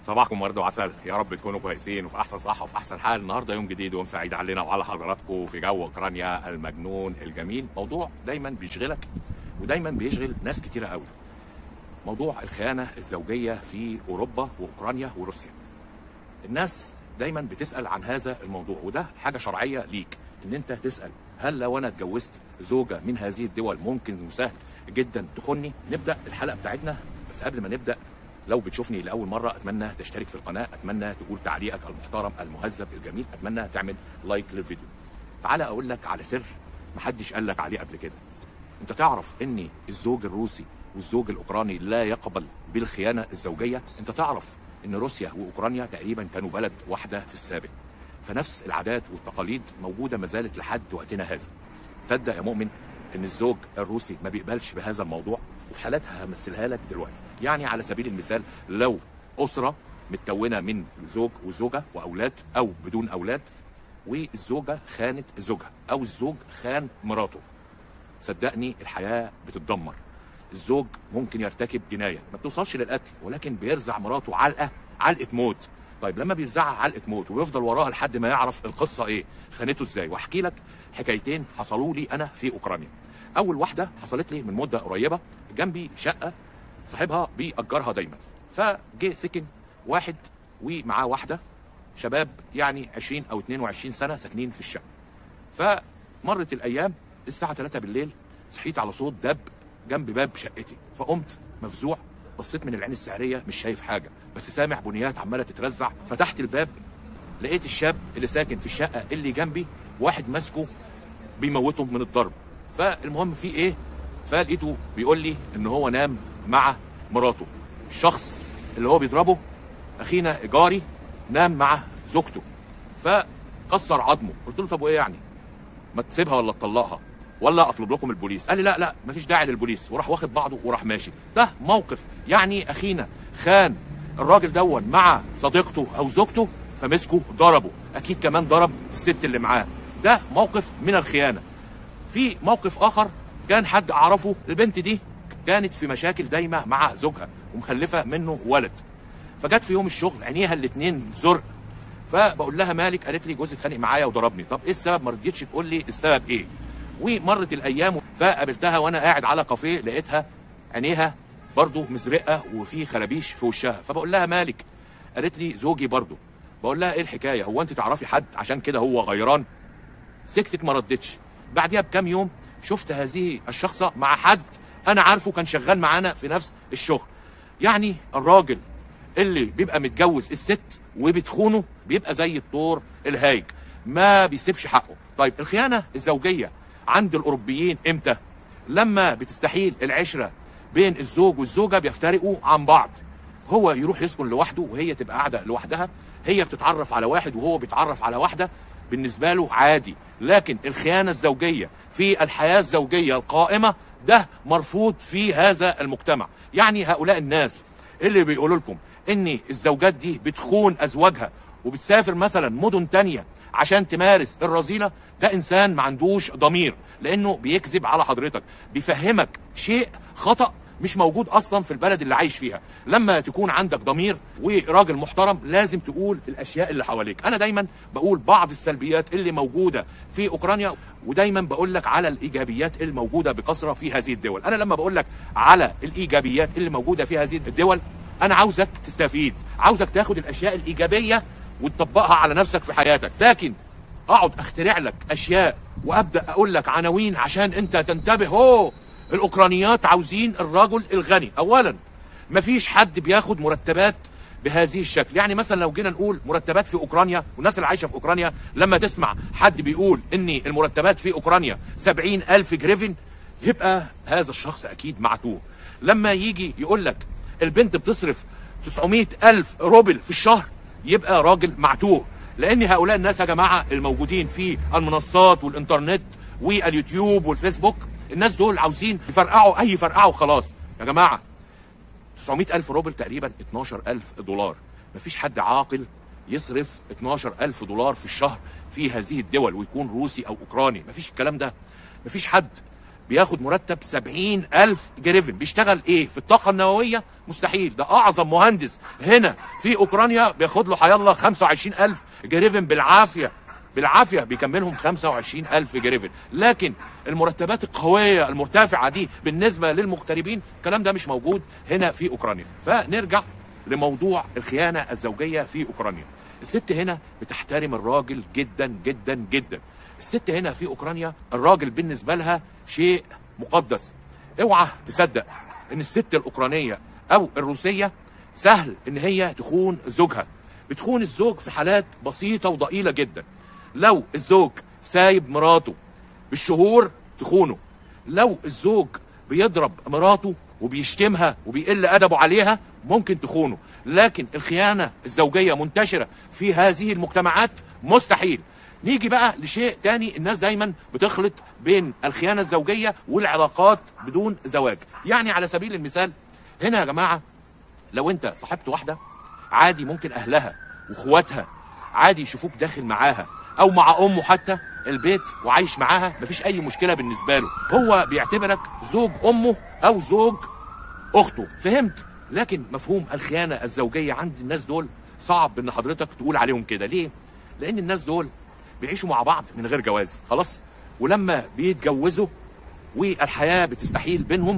صباحكم ورد وعسل يا رب تكونوا كويسين وفي احسن صحه وفي احسن حال النهارده يوم جديد ويوم سعيد علينا وعلى حضراتكم في جو اوكرانيا المجنون الجميل موضوع دايما بيشغلك ودايما بيشغل ناس كتيره قوي موضوع الخيانه الزوجيه في اوروبا واوكرانيا وروسيا الناس دايما بتسال عن هذا الموضوع وده حاجه شرعيه ليك ان انت تسال هل لو انا اتجوزت زوجه من هذه الدول ممكن وسهل جدا تخني نبدا الحلقه بتاعتنا بس قبل ما نبدا لو بتشوفني لاول مره اتمنى تشترك في القناه اتمنى تقول تعليقك المحترم المهذب الجميل اتمنى تعمل لايك للفيديو تعالى اقول لك على سر محدش قال لك عليه قبل كده انت تعرف ان الزوج الروسي والزوج الاوكراني لا يقبل بالخيانه الزوجيه انت تعرف ان روسيا واوكرانيا تقريبا كانوا بلد واحده في السابق فنفس العادات والتقاليد موجوده ما زالت لحد وقتنا هذا تصدق يا مؤمن ان الزوج الروسي ما بيقبلش بهذا الموضوع وفي حالاتها همثلها لك دلوقتي يعني على سبيل المثال لو اسره متكونه من زوج وزوجه واولاد او بدون اولاد والزوجه خانت زوجها او الزوج خان مراته صدقني الحياه بتتدمر الزوج ممكن يرتكب جنايه ما بتوصلش للقتل ولكن بيرزع مراته علقه علقه موت طيب لما بيرزعها علقه موت ويفضل وراها لحد ما يعرف القصه ايه خانته ازاي واحكي لك حكايتين حصلوا لي انا في اوكرانيا اول واحده حصلت لي من مده قريبه جنبي شقه صاحبها بيأجرها دايما فجه سكن واحد ومعاه واحده شباب يعني 20 او 22 سنه ساكنين في الشقه فمرت الايام الساعه 3 بالليل صحيت على صوت دب جنب باب شقتي فقمت مفزوع بصيت من العين السحريه مش شايف حاجه بس سامع بنيات عماله تترزع فتحت الباب لقيت الشاب اللي ساكن في الشقه اللي جنبي واحد ماسكه بيموته من الضرب فالمهم في ايه فلقيته بيقول لي ان هو نام مع مراته الشخص اللي هو بيضربه اخينا جاري نام مع زوجته فكسر عظمه قلت له طب وايه يعني ما تسيبها ولا تطلقها ولا اطلب لكم البوليس قال لي لا لا مفيش داعي للبوليس وراح واخد بعضه وراح ماشي ده موقف يعني اخينا خان الراجل دون مع صديقته او زوجته فمسكه ضربه اكيد كمان ضرب الست اللي معاه ده موقف من الخيانه في موقف اخر كان حد اعرفه البنت دي كانت في مشاكل دايمه مع زوجها ومخلفه منه ولد فجت في يوم الشغل عينيها الاتنين زرق فبقول لها مالك قالت لي جوزي اتخانق معايا وضربني طب ايه السبب ما رضيتش تقول لي السبب ايه ومرت الايام فقابلتها وانا قاعد على كافيه لقيتها عينيها برضو مزرقه وفي خرابيش في وشها فبقول لها مالك قالت لي زوجي برضو بقول لها ايه الحكايه هو انت تعرفي حد عشان كده هو غيران سكتت ما ردتش بعدها بكام يوم شفت هذه الشخصة مع حد أنا عارفه كان شغال معانا في نفس الشغل يعني الراجل اللي بيبقى متجوز الست وبتخونه بيبقى زي الطور الهايج ما بيسيبش حقه طيب الخيانة الزوجية عند الأوروبيين إمتى لما بتستحيل العشرة بين الزوج والزوجة بيفترقوا عن بعض هو يروح يسكن لوحده وهي تبقى قاعدة لوحدها هي بتتعرف على واحد وهو بيتعرف على واحدة بالنسبة له عادي لكن الخيانة الزوجية في الحياة الزوجية القائمة ده مرفوض في هذا المجتمع يعني هؤلاء الناس اللي بيقولوا لكم ان الزوجات دي بتخون ازواجها وبتسافر مثلا مدن تانية عشان تمارس الرذيلة ده انسان ما عندوش ضمير لانه بيكذب على حضرتك بيفهمك شيء خطأ مش موجود اصلا في البلد اللي عايش فيها لما تكون عندك ضمير وراجل محترم لازم تقول الاشياء اللي حواليك انا دايما بقول بعض السلبيات اللي موجوده في اوكرانيا ودايما بقول لك على الايجابيات الموجوده بكثره في هذه الدول انا لما بقول لك على الايجابيات اللي موجوده في هذه الدول انا عاوزك تستفيد عاوزك تاخد الاشياء الايجابيه وتطبقها على نفسك في حياتك لكن اقعد اخترع لك اشياء وابدا اقول لك عناوين عشان انت تنتبه اوه الاوكرانيات عاوزين الرجل الغني اولا مفيش حد بياخد مرتبات بهذه الشكل يعني مثلا لو جينا نقول مرتبات في اوكرانيا والناس اللي عايشه في اوكرانيا لما تسمع حد بيقول ان المرتبات في اوكرانيا سبعين الف جريفن يبقى هذا الشخص اكيد معتوه لما يجي يقول لك البنت بتصرف 900 الف روبل في الشهر يبقى راجل معتوه لان هؤلاء الناس يا جماعه الموجودين في المنصات والانترنت واليوتيوب والفيسبوك الناس دول عاوزين يفرقعوا اي فرقعه وخلاص يا جماعه 900 ألف روبل تقريبا 12 ألف دولار مفيش حد عاقل يصرف 12 ألف دولار في الشهر في هذه الدول ويكون روسي أو أوكراني مفيش الكلام ده مفيش حد بياخد مرتب سبعين ألف جريفن بيشتغل ايه في الطاقة النووية مستحيل ده أعظم مهندس هنا في أوكرانيا بياخد له حيالله 25 ألف جريفن بالعافية بالعافية بيكملهم 25 ألف جريفن لكن المرتبات القوية المرتفعة دي بالنسبة للمغتربين الكلام ده مش موجود هنا في أوكرانيا فنرجع لموضوع الخيانة الزوجية في أوكرانيا الست هنا بتحترم الراجل جدا جدا جدا الست هنا في اوكرانيا الراجل بالنسبه لها شيء مقدس اوعى تصدق ان الست الاوكرانيه او الروسيه سهل ان هي تخون زوجها بتخون الزوج في حالات بسيطه وضئيله جدا لو الزوج سايب مراته بالشهور تخونه لو الزوج بيضرب مراته وبيشتمها وبيقل ادبه عليها ممكن تخونه لكن الخيانه الزوجيه منتشره في هذه المجتمعات مستحيل نيجي بقى لشيء تاني الناس دايما بتخلط بين الخيانه الزوجيه والعلاقات بدون زواج يعني على سبيل المثال هنا يا جماعه لو انت صاحبت واحده عادي ممكن اهلها واخواتها عادي يشوفوك داخل معاها او مع امه حتى البيت وعايش معاها مفيش اي مشكله بالنسبه له هو بيعتبرك زوج امه او زوج اخته فهمت لكن مفهوم الخيانه الزوجيه عند الناس دول صعب ان حضرتك تقول عليهم كده ليه لان الناس دول بيعيشوا مع بعض من غير جواز خلاص ولما بيتجوزوا والحياه بتستحيل بينهم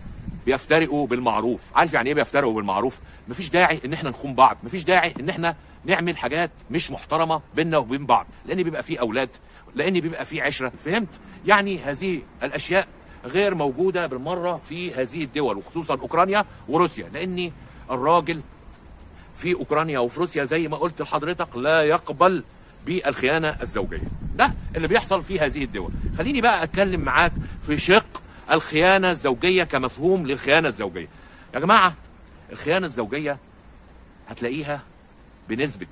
بيفترقوا بالمعروف عارف يعني ايه بيفترقوا بالمعروف مفيش داعي ان احنا نخون بعض مفيش داعي ان احنا نعمل حاجات مش محترمه بيننا وبين بعض لان بيبقى في اولاد لان بيبقى في عشره فهمت يعني هذه الاشياء غير موجوده بالمره في هذه الدول وخصوصا اوكرانيا وروسيا لان الراجل في اوكرانيا وفي روسيا زي ما قلت لحضرتك لا يقبل بالخيانه الزوجيه ده اللي بيحصل في هذه الدول خليني بقى اتكلم معاك في شق الخيانه الزوجيه كمفهوم للخيانه الزوجيه يا جماعه الخيانه الزوجيه هتلاقيها بنسبه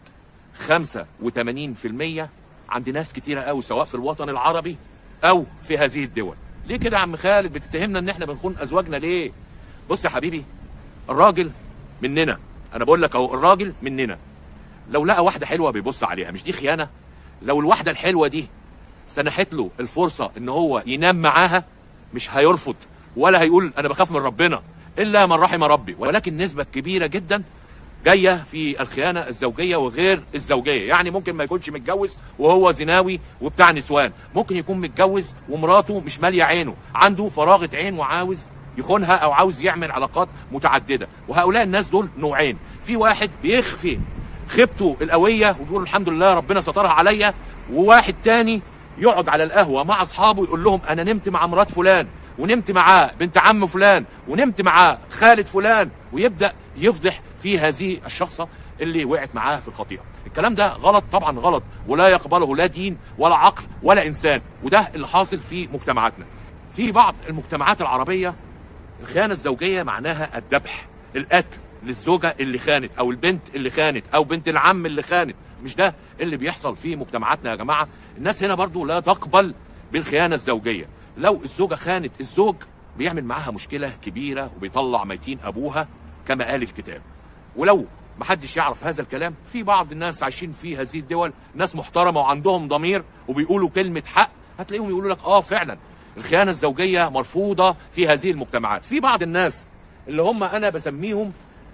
85% عند ناس كتيره قوي سواء في الوطن العربي او في هذه الدول ليه كده يا عم خالد بتتهمنا ان احنا بنخون ازواجنا ليه بص يا حبيبي الراجل مننا انا بقول لك اهو الراجل مننا لو لقى واحده حلوه بيبص عليها مش دي خيانه لو الواحده الحلوه دي سنحت له الفرصه ان هو ينام معاها مش هيرفض ولا هيقول انا بخاف من ربنا الا من رحم ربي ولكن نسبه كبيره جدا جايه في الخيانه الزوجيه وغير الزوجيه يعني ممكن ما يكونش متجوز وهو زناوي وبتاع نسوان ممكن يكون متجوز ومراته مش ماليه عينه عنده فراغه عين وعاوز يخونها او عاوز يعمل علاقات متعدده وهؤلاء الناس دول نوعين في واحد بيخفي خيبته القويه وبيقول الحمد لله ربنا سترها عليا وواحد تاني يقعد على القهوه مع اصحابه يقول لهم انا نمت مع مرات فلان ونمت مع بنت عم فلان ونمت مع خالد فلان ويبدا يفضح في هذه الشخصه اللي وقعت معاه في الخطيئه الكلام ده غلط طبعا غلط ولا يقبله لا دين ولا عقل ولا انسان وده اللي حاصل في مجتمعاتنا في بعض المجتمعات العربيه الخيانه الزوجيه معناها الذبح القتل للزوجه اللي خانت او البنت اللي خانت او بنت العم اللي خانت مش ده اللي بيحصل في مجتمعاتنا يا جماعه الناس هنا برضو لا تقبل بالخيانه الزوجيه لو الزوجه خانت الزوج بيعمل معاها مشكله كبيره وبيطلع ميتين ابوها كما قال الكتاب ولو محدش يعرف هذا الكلام في بعض الناس عايشين في هذه الدول ناس محترمه وعندهم ضمير وبيقولوا كلمه حق هتلاقيهم يقولوا لك اه فعلا الخيانه الزوجيه مرفوضه في هذه المجتمعات في بعض الناس اللي هم انا بسميهم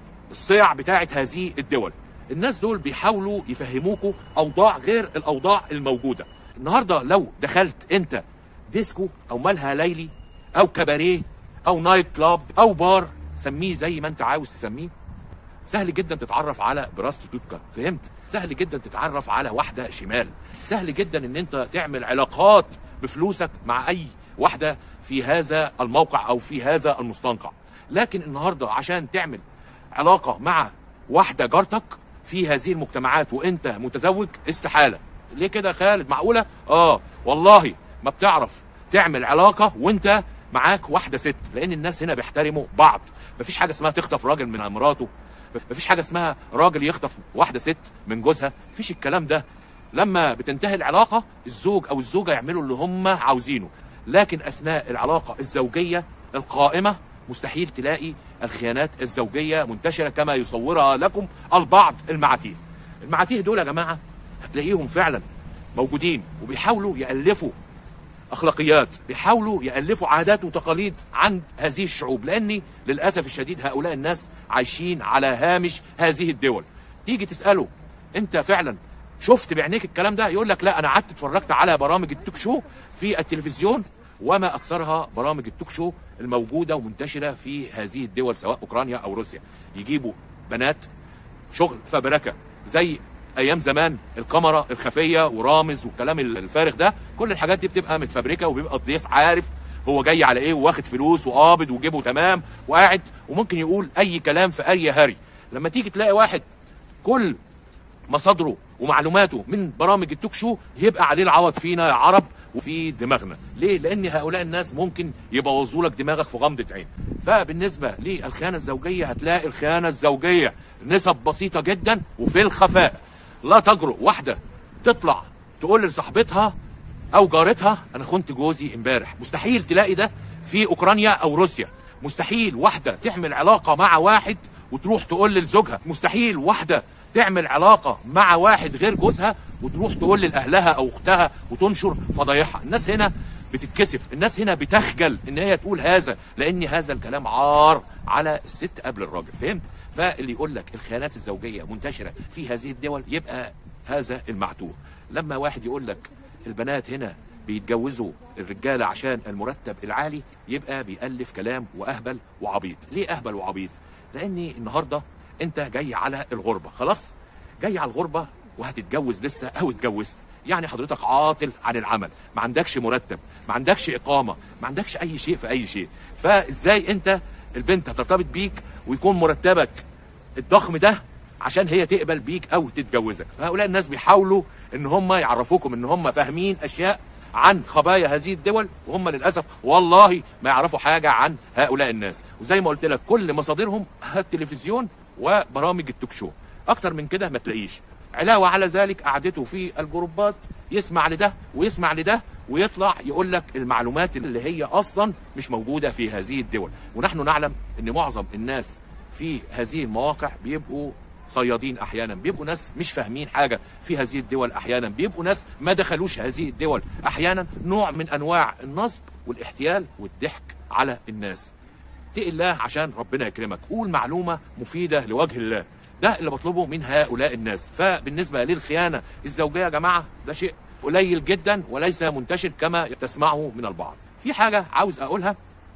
الصيع بتاعه هذه الدول الناس دول بيحاولوا يفهموكوا اوضاع غير الاوضاع الموجوده النهارده لو دخلت انت ديسكو او مالها ليلي او كباريه او نايت كلاب او بار سميه زي ما انت عاوز تسميه سهل جدا تتعرف على براستوتوتكا فهمت سهل جدا تتعرف على واحده شمال سهل جدا ان انت تعمل علاقات بفلوسك مع اي واحده في هذا الموقع او في هذا المستنقع لكن النهارده عشان تعمل علاقه مع واحده جارتك في هذه المجتمعات وانت متزوج استحاله ليه كده يا خالد معقوله اه والله ما بتعرف تعمل علاقه وانت معاك واحده ست لان الناس هنا بيحترموا بعض مفيش حاجه اسمها تخطف راجل من مراته مفيش حاجه اسمها راجل يخطف واحده ست من جوزها مفيش الكلام ده لما بتنتهي العلاقه الزوج او الزوجه يعملوا اللي هم عاوزينه لكن اثناء العلاقه الزوجيه القائمه مستحيل تلاقي الخيانات الزوجيه منتشره كما يصورها لكم البعض المعاتيه المعاتيه دول يا جماعه هتلاقيهم فعلا موجودين وبيحاولوا يالفوا اخلاقيات بيحاولوا يالفوا عادات وتقاليد عند هذه الشعوب لان للاسف الشديد هؤلاء الناس عايشين على هامش هذه الدول تيجي تساله انت فعلا شفت بعينيك الكلام ده يقول لك لا انا قعدت اتفرجت على برامج التوك شو في التلفزيون وما اكثرها برامج التوك شو الموجوده ومنتشره في هذه الدول سواء اوكرانيا او روسيا يجيبوا بنات شغل فبركه زي ايام زمان الكاميرا الخفيه ورامز والكلام الفارغ ده كل الحاجات دي بتبقى متفبركه وبيبقى الضيف عارف هو جاي على ايه واخد فلوس وقابض وجيبه تمام وقاعد وممكن يقول اي كلام في اي هري لما تيجي تلاقي واحد كل مصادره ومعلوماته من برامج التوك شو يبقى عليه العوض فينا يا عرب وفي دماغنا ليه لان هؤلاء الناس ممكن يبوظوا لك دماغك في غمضه عين فبالنسبه للخيانه الزوجيه هتلاقي الخيانه الزوجيه نسب بسيطه جدا وفي الخفاء لا تجرؤ واحده تطلع تقول لصاحبتها او جارتها انا خنت جوزي امبارح مستحيل تلاقي ده في اوكرانيا او روسيا مستحيل واحده تعمل علاقه مع واحد وتروح تقول لزوجها مستحيل واحده تعمل علاقه مع واحد غير جوزها وتروح تقول لاهلها او اختها وتنشر فضايحها الناس هنا بتتكسف الناس هنا بتخجل ان هي تقول هذا لان هذا الكلام عار على الست قبل الراجل فهمت فاللي يقول لك الخيانات الزوجيه منتشره في هذه الدول يبقى هذا المعتوه لما واحد يقول لك البنات هنا بيتجوزوا الرجاله عشان المرتب العالي يبقى بيألف كلام واهبل وعبيط ليه اهبل وعبيط لاني النهارده انت جاي على الغربه خلاص جاي على الغربه وهتتجوز لسه او اتجوزت يعني حضرتك عاطل عن العمل ما عندكش مرتب ما عندكش اقامه ما عندكش اي شيء في اي شيء فازاي انت البنت هترتبط بيك ويكون مرتبك الضخم ده عشان هي تقبل بيك او تتجوزك فهؤلاء الناس بيحاولوا ان هم يعرفوكم ان هم فاهمين اشياء عن خبايا هذه الدول وهم للاسف والله ما يعرفوا حاجه عن هؤلاء الناس وزي ما قلت لك كل مصادرهم التلفزيون وبرامج التوك شو اكتر من كده ما تلاقيش علاوه على ذلك قعدته في الجروبات يسمع لده ويسمع لده ويطلع يقول لك المعلومات اللي هي اصلا مش موجوده في هذه الدول ونحن نعلم ان معظم الناس في هذه المواقع بيبقوا صيادين احيانا بيبقوا ناس مش فاهمين حاجه في هذه الدول احيانا بيبقوا ناس ما دخلوش هذه الدول احيانا نوع من انواع النصب والاحتيال والضحك على الناس اتقي الله عشان ربنا يكرمك قول معلومه مفيده لوجه الله ده اللي بطلبه من هؤلاء الناس فبالنسبه للخيانه الزوجيه يا جماعه ده شيء قليل جدا وليس منتشر كما تسمعه من البعض في حاجه عاوز اقولها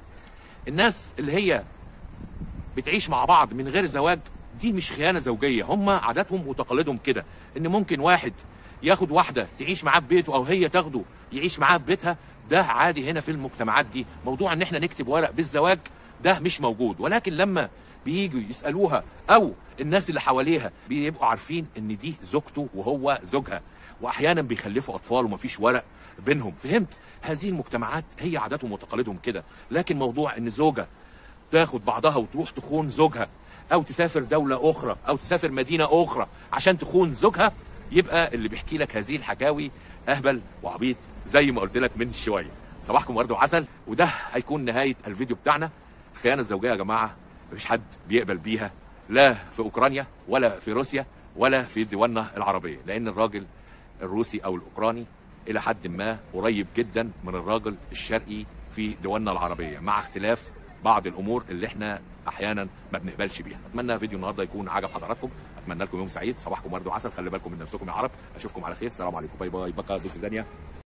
الناس اللي هي بتعيش مع بعض من غير زواج دي مش خيانه زوجيه هم عاداتهم وتقاليدهم كده ان ممكن واحد ياخد واحده تعيش معاه في بيته او هي تاخده يعيش معاه في بيتها ده عادي هنا في المجتمعات دي موضوع ان احنا نكتب ورق بالزواج ده مش موجود ولكن لما بييجوا يسالوها او الناس اللي حواليها بيبقوا عارفين ان دي زوجته وهو زوجها واحيانا بيخلفوا اطفال ومفيش ورق بينهم فهمت هذه المجتمعات هي عاداتهم وتقاليدهم كده لكن موضوع ان زوجه تاخد بعضها وتروح تخون زوجها او تسافر دولة اخرى او تسافر مدينة اخرى عشان تخون زوجها يبقى اللي بيحكي لك هذه الحكاوي اهبل وعبيط زي ما قلت لك من شوية صباحكم ورد وعسل وده هيكون نهاية الفيديو بتاعنا الخيانة الزوجية يا جماعة مفيش حد بيقبل بيها لا في اوكرانيا ولا في روسيا ولا في دولنا العربية لان الراجل الروسي او الاوكراني الى حد ما قريب جدا من الراجل الشرقي في دولنا العربية مع اختلاف بعض الامور اللي احنا احيانا ما بنقبلش بيها اتمنى فيديو النهارده يكون عجب حضراتكم اتمنى لكم يوم سعيد صباحكم ورد وعسل خلي بالكم من نفسكم يا عرب اشوفكم على خير السلام عليكم باي باي بكا دوس ثانيه